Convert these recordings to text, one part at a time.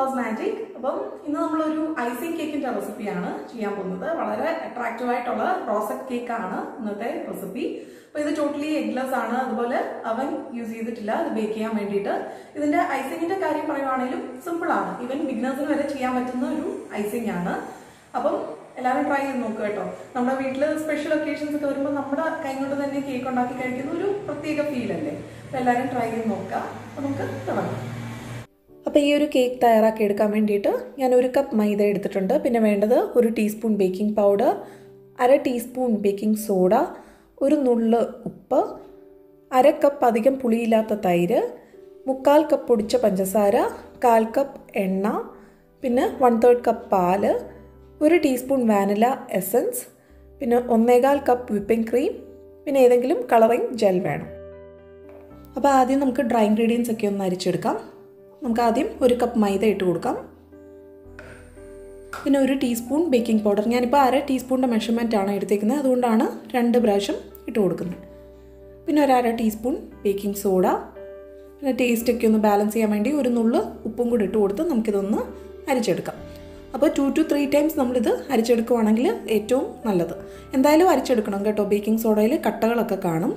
Suhas magic അപ്പം ഇന്ന് നമ്മളൊരു ഐസിങ് കേക്കിന്റെ റെസിപ്പിയാണ് ചെയ്യാൻ പോകുന്നത് വളരെ അട്രാക്റ്റീവ് ആയിട്ടുള്ള റോസറ്റ് കേക്ക് ആണ് ഇന്നത്തെ റെസിപ്പി അപ്പൊ ഇത് ടോട്ടലി എഗ്ലെസ് ആണ് അതുപോലെ അവൻ യൂസ് ചെയ്തിട്ടില്ല അത് ബേക്ക് ചെയ്യാൻ വേണ്ടിയിട്ട് ഇതിന്റെ ഐസിങ്ങിന്റെ കാര്യം പറയുവാണെങ്കിലും സിമ്പിൾ ആണ് ഈവൻ ബിഗിനേഴ്സിന് വരെ ചെയ്യാൻ പറ്റുന്ന ഒരു ഐസിങ് ആണ് അപ്പം എല്ലാവരും ട്രൈ ചെയ്ത് നോക്കുക കേട്ടോ നമ്മുടെ വീട്ടിൽ സ്പെഷ്യൽ ഒക്കേഷൻസ് ഒക്കെ വരുമ്പോൾ നമ്മുടെ കൈ കൊണ്ട് തന്നെ കേക്ക് ഉണ്ടാക്കി കഴിക്കുന്ന ഒരു പ്രത്യേക ഫീൽ അല്ലേ അപ്പൊ എല്ലാവരും ട്രൈ ചെയ്ത് നോക്കുക അപ്പൊ നമുക്ക് തുടങ്ങാം അപ്പോൾ ഈ ഒരു കേക്ക് തയ്യാറാക്കി എടുക്കാൻ വേണ്ടിയിട്ട് ഞാൻ ഒരു കപ്പ് മൈദ എടുത്തിട്ടുണ്ട് പിന്നെ വേണ്ടത് ഒരു ടീസ്പൂൺ ബേക്കിംഗ് പൗഡർ അര ടീസ്പൂൺ ബേക്കിംഗ് സോഡ ഒരു നുള്ള് ഉപ്പ് അര കപ്പ് അധികം പുളിയില്ലാത്ത തൈര് മുക്കാൽ കപ്പ് പൊടിച്ച പഞ്ചസാര കാൽ കപ്പ് എണ്ണ പിന്നെ വൺ തേർഡ് കപ്പ് പാല് ഒരു ടീസ്പൂൺ വാനില എസൻസ് പിന്നെ ഒന്നേകാൽ കപ്പ് വിപ്പിംഗ് ക്രീം പിന്നെ ഏതെങ്കിലും കളറിംഗ് ജെൽ വേണം അപ്പോൾ ആദ്യം നമുക്ക് ഡ്രൈ ഇൻഗ്രീഡിയൻസ് ഒക്കെ ഒന്ന് അരിച്ചെടുക്കാം നമുക്ക് ആദ്യം ഒരു കപ്പ് മൈദ ഇട്ട് കൊടുക്കാം പിന്നെ ഒരു ടീസ്പൂൺ ബേക്കിംഗ് പൗഡർ ഞാനിപ്പോൾ അര ടീസ്പൂണിൻ്റെ മെഷർമെൻ്റ് ആണ് എടുത്തേക്കുന്നത് അതുകൊണ്ടാണ് രണ്ട് പ്രാവശ്യം ഇട്ട് കൊടുക്കുന്നത് പിന്നെ ഒരു അര ടീസ്പൂൺ ബേക്കിംഗ് സോഡ പിന്നെ ടേസ്റ്റ് ഒക്കെ ഒന്ന് ബാലൻസ് ചെയ്യാൻ വേണ്ടി ഒരു നുള്ള് ഉപ്പും കൂടി ഇട്ട് കൊടുത്ത് നമുക്കിതൊന്ന് അരിച്ചെടുക്കാം അപ്പോൾ ടു ടു ത്രീ ടൈംസ് നമ്മളിത് അരിച്ചെടുക്കുവാണെങ്കിൽ ഏറ്റവും നല്ലത് എന്തായാലും അരിച്ചെടുക്കണം കേട്ടോ ബേക്കിംഗ് സോഡയിൽ കട്ടകളൊക്കെ കാണും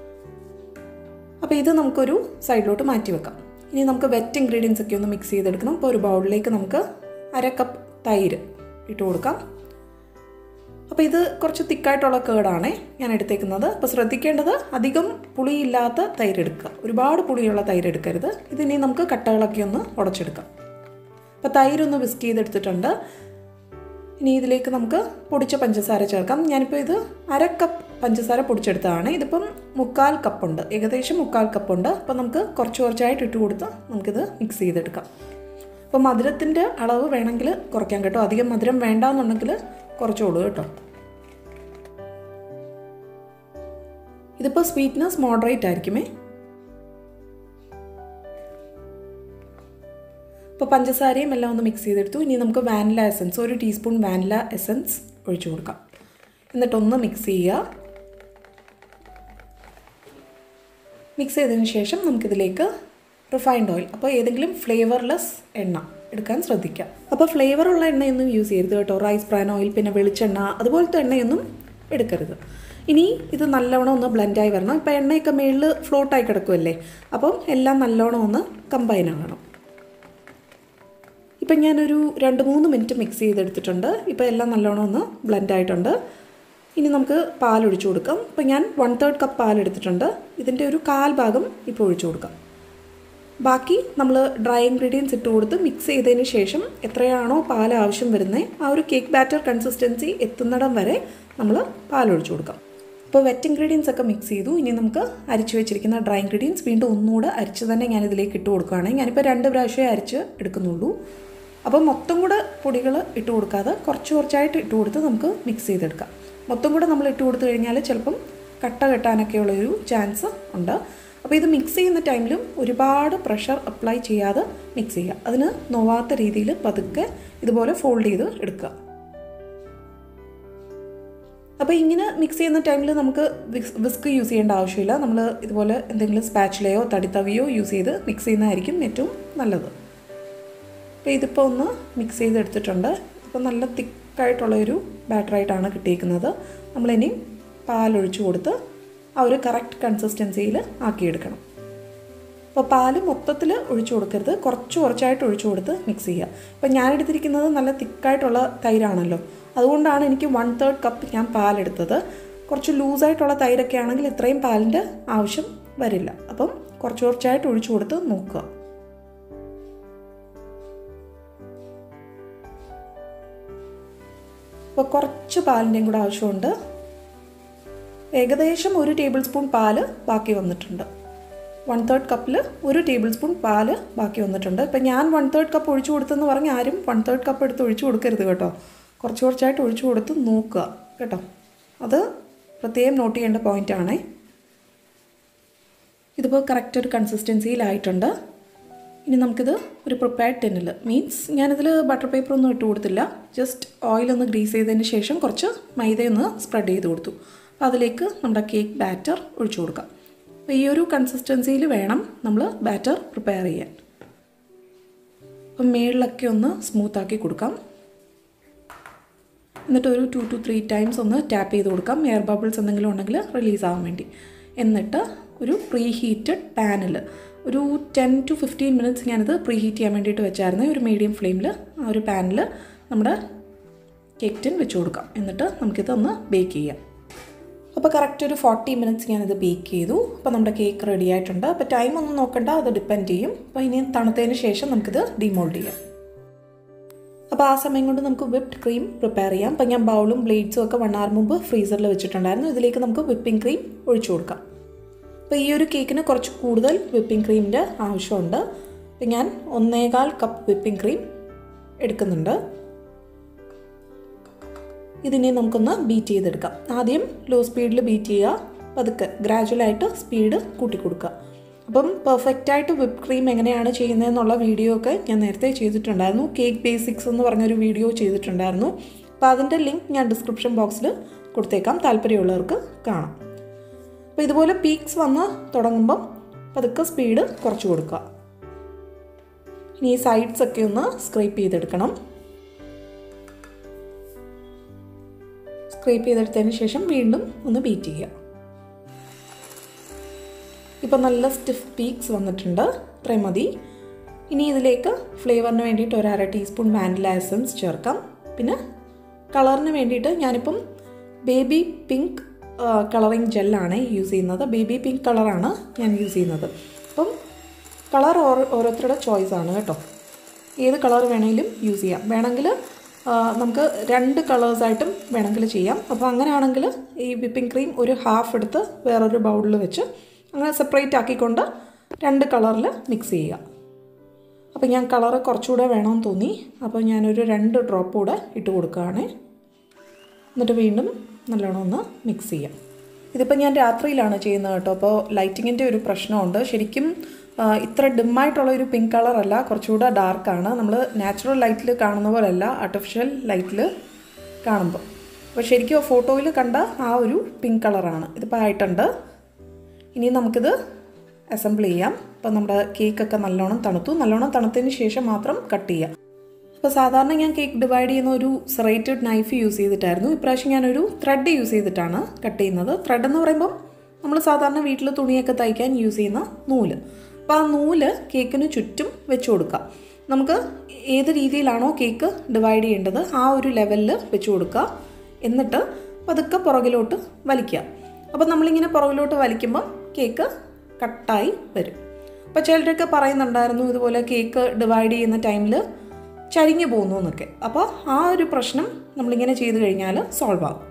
അപ്പോൾ ഇത് നമുക്കൊരു സൈഡിലോട്ട് മാറ്റി വെക്കാം ഇനി നമുക്ക് വെറ്റ് ഇൻഗ്രീഡിയൻസ് ഒക്കെ ഒന്ന് മിക്സ് ചെയ്തെടുക്കണം അപ്പോൾ ഒരു ബൗളിലേക്ക് നമുക്ക് അര കപ്പ് തൈര് ഇട്ട് കൊടുക്കാം അപ്പോൾ ഇത് കുറച്ച് തിക്കായിട്ടുള്ള കേടാണ് ഞാൻ എടുത്തേക്കുന്നത് അപ്പോൾ ശ്രദ്ധിക്കേണ്ടത് അധികം പുളിയില്ലാത്ത തൈര് എടുക്കുക ഒരുപാട് പുളിയുള്ള തൈര് എടുക്കരുത് ഇതിനി നമുക്ക് കട്ടകളൊക്കെ ഒന്ന് ഉടച്ചെടുക്കാം അപ്പോൾ തൈരൊന്ന് വിസ്ക് ചെയ്തെടുത്തിട്ടുണ്ട് ഇനി ഇതിലേക്ക് നമുക്ക് പൊടിച്ച പഞ്ചസാര ചേർക്കാം ഞാനിപ്പോൾ ഇത് അര കപ്പ് പഞ്ചസാര പൊടിച്ചെടുത്തതാണ് ഇതിപ്പം മുക്കാൽ കപ്പുണ്ട് ഏകദേശം മുക്കാൽ കപ്പുണ്ട് അപ്പോൾ നമുക്ക് കുറച്ച് കുറച്ചായിട്ട് ഇട്ട് കൊടുത്ത് നമുക്കിത് മിക്സ് ചെയ്തെടുക്കാം അപ്പോൾ മധുരത്തിൻ്റെ അളവ് വേണമെങ്കിൽ കുറയ്ക്കാം കേട്ടോ അധികം മധുരം വേണ്ടാന്നുണ്ടെങ്കിൽ കുറച്ചോളൂ കേട്ടോ ഇതിപ്പോൾ സ്വീറ്റ്നെസ് മോഡറേറ്റ് ആയിരിക്കുമേ അപ്പോൾ പഞ്ചസാരയും എല്ലാം ഒന്ന് മിക്സ് ചെയ്തെടുത്തു ഇനി നമുക്ക് വാനില എസൻസ് ഒരു ടീസ്പൂൺ വാനില എസൻസ് ഒഴിച്ചു കൊടുക്കാം എന്നിട്ടൊന്ന് മിക്സ് ചെയ്യുക മിക്സ് ചെയ്തതിന് ശേഷം നമുക്കിതിലേക്ക് റിഫൈൻഡ് ഓയിൽ അപ്പോൾ ഏതെങ്കിലും ഫ്ലേവർലെസ് എണ്ണ എടുക്കാൻ ശ്രദ്ധിക്കാം അപ്പോൾ ഫ്ലേവറുള്ള എണ്ണയൊന്നും യൂസ് ചെയ്യരുത് കേട്ടോ റൈസ് ബ്രാൻ ഓയിൽ പിന്നെ വെളിച്ചെണ്ണ അതുപോലത്തെ എണ്ണയൊന്നും എടുക്കരുത് ഇനി ഇത് നല്ലവണ്ണം ഒന്ന് ബ്ലെൻഡായി വരണം ഇപ്പോൾ എണ്ണയൊക്കെ മേളിൽ ഫ്ലോട്ടായി കിടക്കുമല്ലേ അപ്പം എല്ലാം നല്ലോണം ഒന്ന് കമ്പൈൻ ആകണം ഇപ്പം ഞാനൊരു രണ്ട് മൂന്ന് മിനിറ്റ് മിക്സ് ചെയ്തെടുത്തിട്ടുണ്ട് ഇപ്പോൾ എല്ലാം നല്ലോണം ഒന്ന് ബ്ലെൻഡ് ആയിട്ടുണ്ട് ഇനി നമുക്ക് പാൽ ഒഴിച്ചു കൊടുക്കാം ഇപ്പം ഞാൻ വൺ തേർഡ് കപ്പ് പാൽ എടുത്തിട്ടുണ്ട് ഇതിൻ്റെ ഒരു കാൽ ഭാഗം ഇപ്പോൾ ഒഴിച്ചു കൊടുക്കാം ബാക്കി നമ്മൾ ഡ്രൈ ഇൻഗ്രീഡിയൻസ് ഇട്ട് കൊടുത്ത് മിക്സ് ചെയ്തതിന് ശേഷം എത്രയാണോ പാൽ ആവശ്യം വരുന്നത് ആ ഒരു കേക്ക് ബാറ്റർ കൺസിസ്റ്റൻസി എത്തുന്നിടം വരെ നമ്മൾ പാൽ ഒഴിച്ചു കൊടുക്കാം ഇപ്പോൾ വെറ്റ് ഇൻഗ്രീഡിയൻസ് ഒക്കെ മിക്സ് ചെയ്തു ഇനി നമുക്ക് അരിച്ചു വെച്ചിരിക്കുന്ന ഡ്രൈ ഇൻഗ്രീഡിയൻസ് വീണ്ടും ഒന്നുകൂടെ അരിച്ച് തന്നെ ഞാൻ ഇതിലേക്ക് ഇട്ട് കൊടുക്കുകയാണ് ഞാനിപ്പോൾ രണ്ട് പ്രാവശ്യമേ അരിച്ച് എടുക്കുന്നുള്ളൂ അപ്പോൾ മൊത്തം കൂടെ പൊടികൾ ഇട്ട് കൊടുക്കാതെ കുറച്ച് കുറച്ചായിട്ട് ഇട്ട് കൊടുത്ത് നമുക്ക് മിക്സ് ചെയ്തെടുക്കാം മൊത്തം കൂടെ നമ്മൾ ഇട്ട് കൊടുത്തു കഴിഞ്ഞാൽ ചിലപ്പം കട്ട കെട്ടാനൊക്കെയുള്ളൊരു ചാൻസ് ഉണ്ട് അപ്പോൾ ഇത് മിക്സ് ചെയ്യുന്ന ടൈമിലും ഒരുപാട് പ്രഷർ അപ്ലൈ ചെയ്യാതെ മിക്സ് ചെയ്യുക അതിന് നോവാത്ത രീതിയിൽ പതുക്കെ ഇതുപോലെ ഫോൾഡ് ചെയ്ത് എടുക്കുക അപ്പോൾ ഇങ്ങനെ മിക്സ് ചെയ്യുന്ന ടൈമിൽ നമുക്ക് വിസ്ക് യൂസ് ചെയ്യേണ്ട ആവശ്യമില്ല നമ്മൾ ഇതുപോലെ എന്തെങ്കിലും സ്പാച്ചിലയോ തടിത്തവിയോ യൂസ് ചെയ്ത് മിക്സ് ചെയ്യുന്നതായിരിക്കും ഏറ്റവും നല്ലത് അപ്പോൾ ഇതിപ്പോൾ ഒന്ന് മിക്സ് ചെയ്തെടുത്തിട്ടുണ്ട് ഇപ്പോൾ നല്ല തിക്കായിട്ടുള്ളൊരു ബാറ്ററായിട്ടാണ് കിട്ടിയിരിക്കുന്നത് നമ്മളിനി പാലൊഴിച്ച് കൊടുത്ത് ആ ഒരു കറക്റ്റ് കൺസിസ്റ്റൻസിയിൽ ആക്കിയെടുക്കണം അപ്പോൾ പാല് മൊത്തത്തിൽ ഒഴിച്ചു കൊടുക്കരുത് കുറച്ച് കുറച്ചായിട്ട് ഒഴിച്ചു കൊടുത്ത് മിക്സ് ചെയ്യുക അപ്പോൾ ഞാൻ എടുത്തിരിക്കുന്നത് നല്ല തിക്കായിട്ടുള്ള തൈരാണല്ലോ അതുകൊണ്ടാണ് എനിക്ക് വൺ തേർഡ് കപ്പ് ഞാൻ പാലെടുത്തത് കുറച്ച് ലൂസായിട്ടുള്ള തൈരൊക്കെ ആണെങ്കിൽ ഇത്രയും പാലിൻ്റെ ആവശ്യം വരില്ല അപ്പം കുറച്ച് കുറച്ചായിട്ട് ഒഴിച്ചു കൊടുത്ത് നോക്കുക അപ്പോൾ കുറച്ച് പാലിൻ്റെയും കൂടെ ആവശ്യമുണ്ട് ഏകദേശം ഒരു ടേബിൾ സ്പൂൺ പാല് ബാക്കി വന്നിട്ടുണ്ട് വൺ തേർഡ് കപ്പിൽ ഒരു ടേബിൾ സ്പൂൺ പാല് ബാക്കി വന്നിട്ടുണ്ട് ഇപ്പം ഞാൻ വൺ തേർഡ് കപ്പ് ഒഴിച്ചു കൊടുത്തെന്ന് പറഞ്ഞ് ആരും വൺ തേർഡ് കപ്പ് എടുത്ത് ഒഴിച്ചു കൊടുക്കരുത് കേട്ടോ കുറച്ച് കുറച്ചായിട്ട് ഒഴിച്ചു കൊടുത്ത് നോക്കുക കേട്ടോ അത് പ്രത്യേകം നോട്ട് ചെയ്യേണ്ട പോയിൻ്റാണേ ഇതിപ്പോൾ കറക്റ്റ് ഒരു കൺസിസ്റ്റൻസിയിലായിട്ടുണ്ട് ഇനി നമുക്കിത് ഒരു പ്രിപ്പയർഡ് ടെന്നിൽ മീൻസ് ഞാനിതിൽ ബട്ടർ പേപ്പർ ഒന്നും ഇട്ട് കൊടുത്തില്ല ജസ്റ്റ് ഓയിലൊന്ന് ഗ്രീസ് ചെയ്തതിന് ശേഷം കുറച്ച് മൈദയൊന്ന് സ്പ്രെഡ് ചെയ്ത് കൊടുത്തു അപ്പോൾ അതിലേക്ക് നമ്മുടെ കേക്ക് ബാറ്റർ ഒഴിച്ചു കൊടുക്കാം അപ്പോൾ ഈ ഒരു കൺസിസ്റ്റൻസിയിൽ വേണം നമ്മൾ ബാറ്റർ പ്രിപ്പയർ ചെയ്യാൻ അപ്പം മേളിലൊക്കെ ഒന്ന് സ്മൂത്താക്കി കൊടുക്കാം എന്നിട്ട് ഒരു ടു ടു ത്രീ ടൈംസ് ഒന്ന് ടാപ്പ് ചെയ്ത് കൊടുക്കാം എയർ ബബിൾസ് എന്തെങ്കിലും ഉണ്ടെങ്കിൽ റിലീസ് ആവാൻ വേണ്ടി എന്നിട്ട് ഒരു പ്രീ ഹീറ്റഡ് പാനിൽ ഒരു ടെൻ ടു ഫിഫ്റ്റീൻ മിനിറ്റ്സ് ഞാനിത് പ്രീ ഹീറ്റ് ചെയ്യാൻ വേണ്ടിയിട്ട് വെച്ചായിരുന്നു ഒരു മീഡിയം ഫ്ലെയിമിൽ ആ ഒരു പാനിൽ നമ്മുടെ കേക്ക് ടിൻ വെച്ച് കൊടുക്കാം എന്നിട്ട് നമുക്കിത് ഒന്ന് ബേക്ക് ചെയ്യാം അപ്പോൾ കറക്റ്റ് ഒരു ഫോർട്ടി മിനിറ്റ്സ് ഞാനിത് ബേക്ക് ചെയ്തു അപ്പോൾ നമ്മുടെ കേക്ക് റെഡി ആയിട്ടുണ്ട് അപ്പോൾ ടൈം ഒന്നും നോക്കണ്ട അത് ഡിപ്പെൻഡ് ചെയ്യും അപ്പോൾ ഇനി തണുത്തതിന് ശേഷം നമുക്കിത് ഡിമോൾഡ് ചെയ്യാം അപ്പോൾ ആ സമയം കൊണ്ട് നമുക്ക് വിപ്ഡ് ക്രീം പ്രിപ്പയർ ചെയ്യാം അപ്പോൾ ഞാൻ ബൗളും ബ്ലേഡ്സും ഒക്കെ വൺ അവർ മുമ്പ് ഫ്രീസറിൽ വെച്ചിട്ടുണ്ടായിരുന്നു ഇതിലേക്ക് നമുക്ക് വിപ്പിംഗ് ക്രീം ഒഴിച്ചു കൊടുക്കാം അപ്പോൾ ഈ ഒരു കേക്കിന് കുറച്ച് കൂടുതൽ വിപ്പിംഗ് ക്രീമിൻ്റെ ആവശ്യമുണ്ട് അപ്പോൾ ഞാൻ ഒന്നേകാൽ കപ്പ് വിപ്പിംഗ് ക്രീം എടുക്കുന്നുണ്ട് ഇതിനെ നമുക്കൊന്ന് ബീറ്റ് ചെയ്തെടുക്കാം ആദ്യം ലോ സ്പീഡിൽ ബീറ്റ് ചെയ്യുക പതുക്കെ ഗ്രാജുവലായിട്ട് സ്പീഡ് കൂട്ടി കൊടുക്കുക അപ്പം പെർഫെക്റ്റായിട്ട് വിപ്പ് ക്രീം എങ്ങനെയാണ് ചെയ്യുന്നതെന്നുള്ള വീഡിയോ ഒക്കെ ഞാൻ നേരത്തെ ചെയ്തിട്ടുണ്ടായിരുന്നു കേക്ക് ബേസിക്സ് എന്ന് പറഞ്ഞൊരു വീഡിയോ ചെയ്തിട്ടുണ്ടായിരുന്നു അപ്പോൾ അതിൻ്റെ ലിങ്ക് ഞാൻ ഡിസ്ക്രിപ്ഷൻ ബോക്സിൽ കൊടുത്തേക്കാം താല്പര്യമുള്ളവർക്ക് കാണാം അപ്പോൾ ഇതുപോലെ പീക്സ് വന്ന് തുടങ്ങുമ്പം പതുക്കെ സ്പീഡ് കുറച്ച് കൊടുക്കുക ഇനി ഈ സൈഡ്സ് ഒക്കെ ഒന്ന് സ്ക്രേപ്പ് ചെയ്തെടുക്കണം സ്ക്രേപ്പ് ചെയ്തെടുത്തതിന് ശേഷം വീണ്ടും ഒന്ന് ബീറ്റ് ചെയ്യുക ഇപ്പോൾ നല്ല സ്റ്റിഫ് പീക്സ് വന്നിട്ടുണ്ട് ഇത്രയും മതി ഇനി ഇതിലേക്ക് ഫ്ലേവറിന് വേണ്ടിയിട്ട് ഒരു അര ടീസ്പൂൺ വാനില എസൻസ് ചേർക്കാം പിന്നെ കളറിന് വേണ്ടിയിട്ട് ഞാനിപ്പം ബേബി പിങ്ക് കളറിങ് ജെല്ലാണ് യൂസ് ചെയ്യുന്നത് ബേബി പിങ്ക് കളറാണ് ഞാൻ യൂസ് ചെയ്യുന്നത് അപ്പം കളർ ഓരോരുത്തരുടെ ചോയ്സ് ആണ് കേട്ടോ ഏത് കളർ വേണമെങ്കിലും യൂസ് ചെയ്യാം വേണമെങ്കിൽ നമുക്ക് രണ്ട് കളേഴ്സായിട്ടും വേണമെങ്കിൽ ചെയ്യാം അപ്പോൾ അങ്ങനെയാണെങ്കിൽ ഈ വിപ്പിംഗ് ക്രീം ഒരു ഹാഫ് എടുത്ത് വേറൊരു ബൗളിൽ വെച്ച് അങ്ങനെ സെപ്പറേറ്റ് ആക്കിക്കൊണ്ട് രണ്ട് കളറിൽ മിക്സ് ചെയ്യുക അപ്പോൾ ഞാൻ കളറ് കുറച്ചുകൂടെ വേണമെന്ന് തോന്നി അപ്പോൾ ഞാനൊരു രണ്ട് ഡ്രോപ്പ് കൂടെ ഇട്ട് കൊടുക്കുകയാണ് എന്നിട്ട് വീണ്ടും നല്ലോണം ഒന്ന് മിക്സ് ചെയ്യാം ഇതിപ്പോൾ ഞാൻ രാത്രിയിലാണ് ചെയ്യുന്നത് കേട്ടോ അപ്പോൾ ലൈറ്റിങ്ങിൻ്റെ ഒരു പ്രശ്നമുണ്ട് ശരിക്കും ഇത്ര ഡിമ്മായിട്ടുള്ള ഒരു പിങ്ക് കളറല്ല കുറച്ചുകൂടെ ഡാർക്കാണ് നമ്മൾ നാച്ചുറൽ ലൈറ്റിൽ കാണുന്ന പോലെയല്ല ആർട്ടിഫിഷ്യൽ ലൈറ്റിൽ കാണുമ്പോൾ അപ്പോൾ ശരിക്കും ഫോട്ടോയിൽ കണ്ട ആ ഒരു പിങ്ക് കളറാണ് ഇതിപ്പോൾ ആയിട്ടുണ്ട് ഇനി നമുക്കിത് അസംബിൾ ചെയ്യാം അപ്പോൾ നമ്മുടെ കേക്കൊക്കെ നല്ലോണം തണുത്തു നല്ലോണം തണുത്തതിന് ശേഷം മാത്രം കട്ട് ചെയ്യാം അപ്പോൾ സാധാരണ ഞാൻ കേക്ക് ഡിവൈഡ് ചെയ്യുന്ന ഒരു സെറേറ്റഡ് നൈഫ് യൂസ് ചെയ്തിട്ടായിരുന്നു ഇപ്രാവശ്യം ഞാനൊരു ത്രെഡ് യൂസ് ചെയ്തിട്ടാണ് കട്ട് ചെയ്യുന്നത് ത്രെഡ് എന്ന് പറയുമ്പോൾ നമ്മൾ സാധാരണ വീട്ടിൽ തുണിയൊക്കെ തയ്ക്കാൻ യൂസ് ചെയ്യുന്ന നൂല് അപ്പോൾ ആ നൂല് കേക്കിന് ചുറ്റും വെച്ച് കൊടുക്കുക നമുക്ക് ഏത് രീതിയിലാണോ കേക്ക് ഡിവൈഡ് ചെയ്യേണ്ടത് ആ ഒരു ലെവലിൽ വെച്ച് കൊടുക്കുക എന്നിട്ട് പതുക്കെ പുറകിലോട്ട് വലിക്കുക അപ്പോൾ നമ്മളിങ്ങനെ പുറകിലോട്ട് വലിക്കുമ്പോൾ കേക്ക് കട്ടായി വരും അപ്പോൾ ചിലരൊക്കെ പറയുന്നുണ്ടായിരുന്നു ഇതുപോലെ കേക്ക് ഡിവൈഡ് ചെയ്യുന്ന ടൈമിൽ ചരിഞ്ഞു പോകുന്നു എന്നൊക്കെ അപ്പോൾ ആ ഒരു പ്രശ്നം നമ്മളിങ്ങനെ ചെയ്ത് കഴിഞ്ഞാൽ സോൾവ് ആകും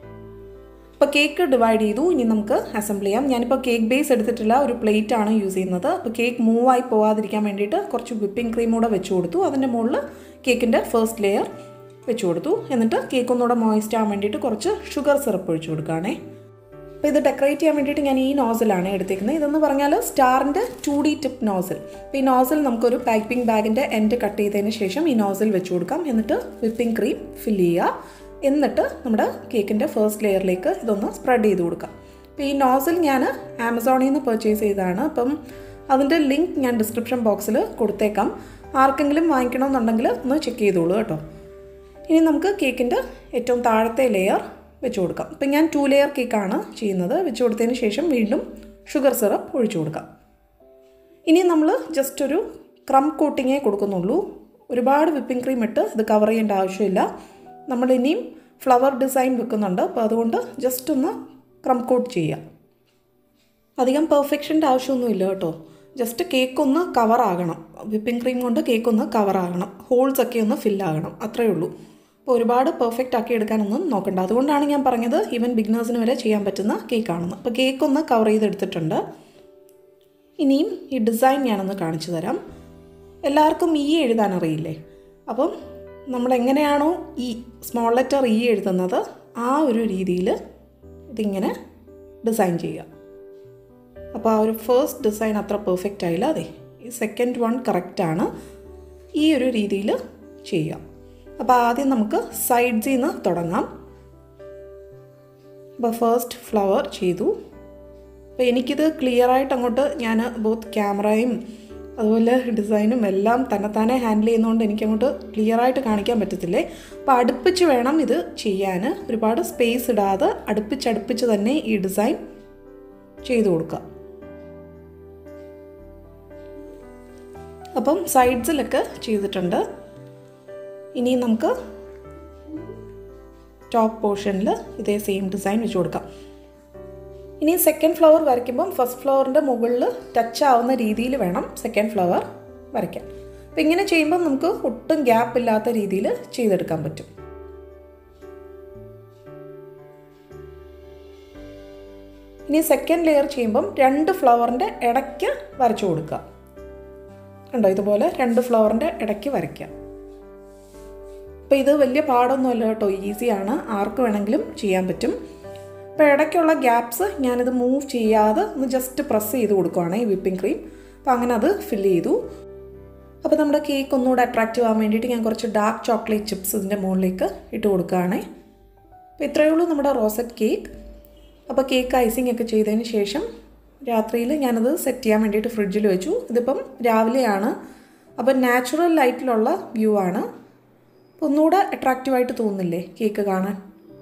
അപ്പോൾ കേക്ക് ഡിവൈഡ് ചെയ്തു ഇനി നമുക്ക് അസംബിൾ ചെയ്യാം ഞാനിപ്പോൾ കേക്ക് ബേസ് എടുത്തിട്ടില്ല ഒരു പ്ലേറ്റ് ആണ് യൂസ് ചെയ്യുന്നത് അപ്പോൾ കേക്ക് മൂവ് ആയി പോവാതിരിക്കാൻ വേണ്ടിയിട്ട് കുറച്ച് വിപ്പിംഗ് ക്രീം കൂടെ വെച്ച് കൊടുത്തു അതിൻ്റെ മുകളിൽ കേക്കിൻ്റെ ഫസ്റ്റ് ലെയർ വെച്ച് കൊടുത്തു എന്നിട്ട് കേക്ക് ഒന്നുകൂടെ മോയിസ്റ്റ് ആവാൻ വേണ്ടിയിട്ട് കുറച്ച് ഷുഗർ സിറപ്പ് ഒഴിച്ചു കൊടുക്കുകയാണേ അപ്പോൾ ഇത് ഡെക്കറേറ്റ് ചെയ്യാൻ വേണ്ടിയിട്ട് ഞാൻ ഈ നോസിലാണ് എടുത്തേക്കുന്നത് ഇതെന്ന് പറഞ്ഞാൽ സ്റ്റാറിൻ്റെ ടു ഡി ടിപ്പ് നോസിൽ അപ്പോൾ ഈ നോസിൽ നമുക്കൊരു പൈപ്പിംഗ് ബാഗിൻ്റെ എൻഡ് കട്ട് ചെയ്തതിന് ശേഷം ഈ നോസിൽ വെച്ച് കൊടുക്കാം എന്നിട്ട് വിപ്പിംഗ് ക്രീം ഫില്ല് ചെയ്യുക എന്നിട്ട് നമ്മുടെ കേക്കിൻ്റെ ഫസ്റ്റ് ലെയറിലേക്ക് ഇതൊന്ന് സ്പ്രെഡ് ചെയ്ത് കൊടുക്കാം അപ്പോൾ ഈ നോസിൽ ഞാൻ ആമസോണിൽ നിന്ന് പർച്ചേസ് ചെയ്തതാണ് അപ്പം അതിൻ്റെ ലിങ്ക് ഞാൻ ഡിസ്ക്രിപ്ഷൻ ബോക്സിൽ കൊടുത്തേക്കാം ആർക്കെങ്കിലും വാങ്ങിക്കണമെന്നുണ്ടെങ്കിൽ ഒന്ന് ചെക്ക് ചെയ്തോളൂ കേട്ടോ ഇനി നമുക്ക് കേക്കിൻ്റെ ഏറ്റവും താഴത്തെ ലെയർ വെച്ച് കൊടുക്കാം ഇപ്പം ഞാൻ ടു ലെയർ കേക്കാണ് ചെയ്യുന്നത് വെച്ച് കൊടുത്തതിന് ശേഷം വീണ്ടും ഷുഗർ സിറപ്പ് ഒഴിച്ചു കൊടുക്കാം ഇനി നമ്മൾ ജസ്റ്റ് ഒരു ക്രം കോട്ടിങ്ങേ കൊടുക്കുന്നുള്ളൂ ഒരുപാട് വിപ്പിംഗ് ക്രീം ഇട്ട് ഇത് കവർ ചെയ്യേണ്ട ആവശ്യമില്ല നമ്മൾ ഇനിയും ഫ്ലവർ ഡിസൈൻ വെക്കുന്നുണ്ട് അപ്പോൾ അതുകൊണ്ട് ജസ്റ്റ് ഒന്ന് ക്രം കോട്ട് ചെയ്യാം അധികം പെർഫെക്ഷൻ്റെ ആവശ്യമൊന്നുമില്ല കേട്ടോ ജസ്റ്റ് കേക്ക് ഒന്ന് കവർ ആകണം വിപ്പിംഗ് ക്രീം കൊണ്ട് കേക്ക് ഒന്ന് കവർ ആകണം ഹോൾസ് ഒക്കെ ഒന്ന് ഫില്ലാകണം അത്രയേ ഉള്ളൂ അപ്പോൾ ഒരുപാട് പെർഫെക്റ്റ് ആക്കി എടുക്കാനൊന്നും നോക്കണ്ട അതുകൊണ്ടാണ് ഞാൻ പറഞ്ഞത് ഈവൻ ബിഗിനേഴ്സിന് വരെ ചെയ്യാൻ പറ്റുന്ന കേക്കാണെന്ന് അപ്പോൾ കേക്ക് ഒന്ന് കവർ ചെയ്തെടുത്തിട്ടുണ്ട് ഇനിയും ഈ ഡിസൈൻ ഞാനൊന്ന് കാണിച്ചു തരാം എല്ലാവർക്കും ഈ എഴുതാൻ അറിയില്ലേ അപ്പം നമ്മൾ എങ്ങനെയാണോ ഈ സ്മോൾ ലെറ്റർ ഇ എഴുതുന്നത് ആ ഒരു രീതിയിൽ ഇതിങ്ങനെ ഡിസൈൻ ചെയ്യുക അപ്പോൾ ആ ഒരു ഫസ്റ്റ് ഡിസൈൻ അത്ര പെർഫെക്റ്റ് ആയില്ല അതെ ഈ സെക്കൻഡ് വൺ കറക്റ്റാണ് ഈ ഒരു രീതിയിൽ ചെയ്യുക അപ്പോൾ ആദ്യം നമുക്ക് സൈഡ്സിൽ നിന്ന് തുടങ്ങാം അപ്പോൾ ഫസ്റ്റ് ഫ്ലവർ ചെയ്തു അപ്പോൾ എനിക്കിത് ക്ലിയർ ആയിട്ട് അങ്ങോട്ട് ഞാൻ ബോത്ത് ക്യാമറയും അതുപോലെ ഡിസൈനും എല്ലാം തന്നെത്താനെ ഹാൻഡിൽ ചെയ്യുന്നതുകൊണ്ട് എനിക്ക് അങ്ങോട്ട് ക്ലിയർ ആയിട്ട് കാണിക്കാൻ പറ്റത്തില്ലേ അപ്പോൾ അടുപ്പിച്ച് വേണം ഇത് ചെയ്യാൻ ഒരുപാട് സ്പേസ് ഇടാതെ അടുപ്പിച്ചടുപ്പിച്ച് തന്നെ ഈ ഡിസൈൻ ചെയ്തു കൊടുക്കുക അപ്പം സൈഡ്സിലൊക്കെ ചെയ്തിട്ടുണ്ട് ഇനി നമുക്ക് ടോപ്പ് പോർഷനിൽ ഇതേ സെയിം ഡിസൈൻ വെച്ച് കൊടുക്കാം ഇനി സെക്കൻഡ് ഫ്ലവർ വരയ്ക്കുമ്പം ഫസ്റ്റ് ഫ്ലവറിൻ്റെ മുകളിൽ ടച്ച് ആവുന്ന രീതിയിൽ വേണം സെക്കൻഡ് ഫ്ലവർ വരയ്ക്കാൻ അപ്പം ഇങ്ങനെ ചെയ്യുമ്പം നമുക്ക് ഒട്ടും ഗ്യാപ്പ് ഇല്ലാത്ത രീതിയിൽ ചെയ്തെടുക്കാൻ പറ്റും ഇനി സെക്കൻഡ് ലെയർ ചെയ്യുമ്പം രണ്ട് ഫ്ലവറിൻ്റെ ഇടയ്ക്ക് വരച്ചു കൊടുക്കുക കണ്ടോ ഇതുപോലെ രണ്ട് ഫ്ലവറിൻ്റെ ഇടയ്ക്ക് വരയ്ക്കാം അപ്പോൾ ഇത് വലിയ പാടൊന്നുമല്ല കേട്ടോ ഈസിയാണ് ആർക്ക് വേണമെങ്കിലും ചെയ്യാൻ പറ്റും അപ്പോൾ ഇടയ്ക്കുള്ള ഗ്യാപ്സ് ഞാനിത് മൂവ് ചെയ്യാതെ ഒന്ന് ജസ്റ്റ് പ്രസ് ചെയ്ത് കൊടുക്കുവാണ് ഈ വിപ്പിംഗ് ക്രീം അപ്പോൾ അങ്ങനെ അത് ഫില്ല് ചെയ്തു അപ്പോൾ നമ്മുടെ കേക്ക് ഒന്നുകൂടെ അട്രാക്റ്റീവ് ആവാൻ വേണ്ടിയിട്ട് ഞാൻ കുറച്ച് ഡാർക്ക് ചോക്ലേറ്റ് ചിപ്സ് ഇതിൻ്റെ മുകളിലേക്ക് ഇട്ട് കൊടുക്കുകയാണ് അപ്പോൾ ഇത്രയേ ഉള്ളൂ നമ്മുടെ റോസറ്റ് കേക്ക് അപ്പോൾ കേക്ക് ഐസിങ് ഒക്കെ ചെയ്തതിന് ശേഷം രാത്രിയിൽ ഞാനത് സെറ്റ് ചെയ്യാൻ വേണ്ടിയിട്ട് ഫ്രിഡ്ജിൽ വെച്ചു ഇതിപ്പം രാവിലെയാണ് അപ്പം നാച്ചുറൽ ലൈറ്റിലുള്ള വ്യൂ ആണ് അപ്പോൾ ഒന്നുകൂടെ അട്രാക്റ്റീവായിട്ട് തോന്നുന്നില്ലേ കേക്ക് കാണാൻ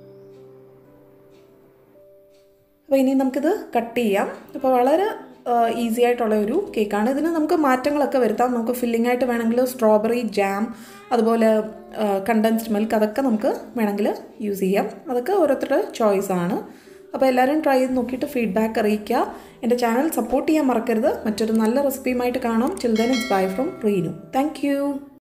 അപ്പോൾ ഇനി നമുക്കിത് കട്ട് ചെയ്യാം അപ്പോൾ വളരെ ഈസി ആയിട്ടുള്ള ഒരു കേക്കാണ് ഇതിന് നമുക്ക് മാറ്റങ്ങളൊക്കെ വരുത്താം നമുക്ക് ഫില്ലിംഗ് ആയിട്ട് വേണമെങ്കിൽ സ്ട്രോബെറി ജാം അതുപോലെ കണ്ടൻസ്ഡ് മിൽക്ക് അതൊക്കെ നമുക്ക് വേണമെങ്കിൽ യൂസ് ചെയ്യാം അതൊക്കെ ഓരോരുത്തരുടെ ചോയ്സ് ആണ് അപ്പോൾ എല്ലാവരും ട്രൈ ചെയ്ത് നോക്കിയിട്ട് ഫീഡ്ബാക്ക് അറിയിക്കുക എൻ്റെ ചാനൽ സപ്പോർട്ട് ചെയ്യാൻ മറക്കരുത് മറ്റൊരു നല്ല റെസിപ്പിയുമായിട്ട് കാണാം children it's bye from Reenu thank